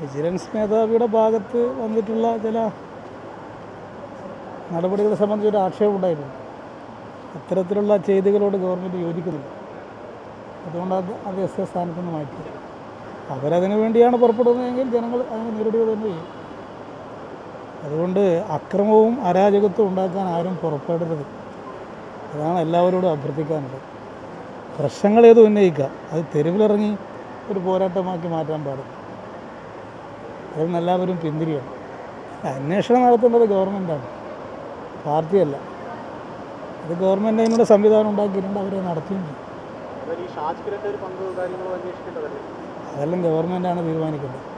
vigilance മേധാവിയുടെ ഭാഗത്ത് വന്നിട്ടുള്ള ചില നടപടികളെ സംബന്ധിച്ചൊരു ആക്ഷേപം ഉണ്ടായിരുന്നു അത്തരത്തിലുള്ള ചെയ്തികളോട് ഗവൺമെൻറ് യോജിക്കുന്നില്ല അതുകൊണ്ട് അത് അത് എസ് എ സ്ഥാനത്ത് നിന്ന് മാറ്റി അവരതിനു വേണ്ടിയാണ് പുറപ്പെടുന്നതെങ്കിൽ ജനങ്ങൾ അതിന് നേരിടുക തന്നെ ചെയ്യും അതുകൊണ്ട് അക്രമവും അരാജകത്വവും ഉണ്ടാക്കാൻ ആരും പുറപ്പെടരുത് അതാണ് എല്ലാവരോടും അഭ്യർത്ഥിക്കാനുള്ളത് പ്രശ്നങ്ങൾ ഏത് ഉന്നയിക്കാം അത് തെരുവിലിറങ്ങി ഒരു പോരാട്ടമാക്കി മാറ്റാൻ പാടില്ല അതിൽ നിന്ന് എല്ലാവരും പിന്തിരിയണം അന്വേഷണം നടത്തേണ്ടത് ഗവൺമെൻറ്റാണ് പാർട്ടിയല്ല അത് ഗവൺമെൻറ് അതിനുള്ള സംവിധാനം ഉണ്ടാക്കിയിട്ടുണ്ട് അവരെ നടത്തുകയും ചെയ്യും ഈ ഷാജ് കിരണിന്റെ ഒരു പങ്ക് കാര്യങ്ങളോ അന്വേഷിക്കേണ്ടതല്ലേ അതെല്ലാം ഗവൺമെൻറ്റാണ് തീരുമാനിക്കേണ്ടത്